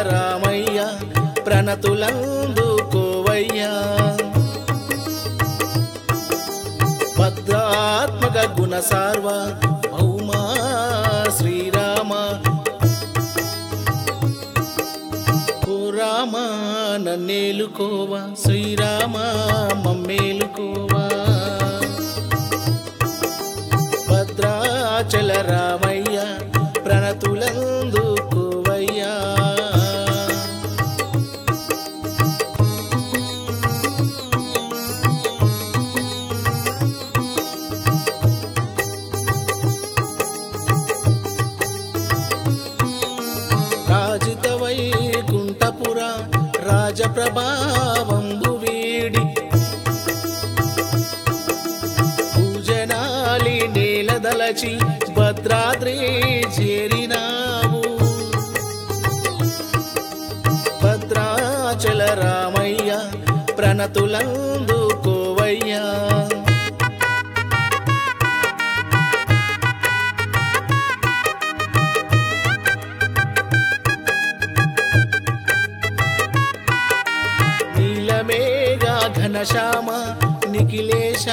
రామయ్య ప్రణతులందుకోవయ్యా భద్రాత్మక గుణ సార్వ భౌమా శ్రీరామ ఓ రామ నన్నేలుకోవా శ్రీరామ మమ్మేలుకోవా భద్రాచల రామయ్య ప్రణతులందుకోవయ్యా రాజిత వైకుంఠపుర రాజప్రభావంబు వీడి పూజనాలి నేలదలచి భద్రాద్రి చేరినావు భద్రాచల రామయ్య ప్రణతులందుకోవయ్యా నీలమేఘ ఘనశ్యామ నిఖిలేశ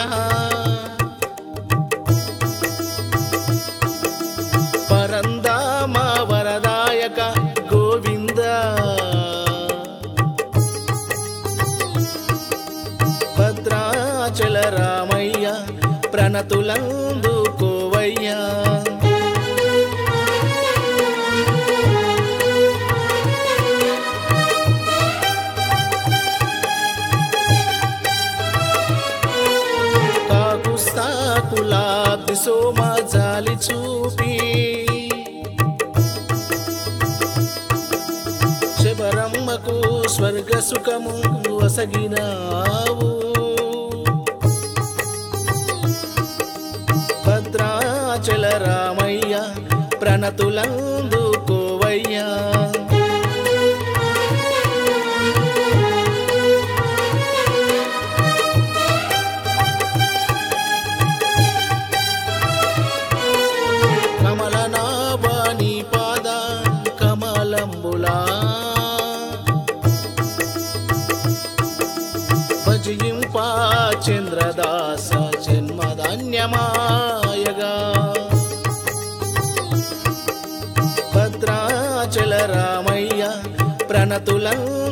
పరందామ వరదాయక గోవింద భద్రాచల రామయ్య ప్రణతులందుకోవయ్యా కాకుస్తాకులాబ్ది సోమ జాలి చూపి శబరమ్మకు స్వర్గ సుఖము వసగినావు భద్రాచల రామయ్య ప్రణతులందుకోవయ్యా కమలనాభాని పాద కమలంబులా భజయింప చంద్రదాస జన్మధాన్యమాయగా భద్రాచల రామయ్య ప్రణతులం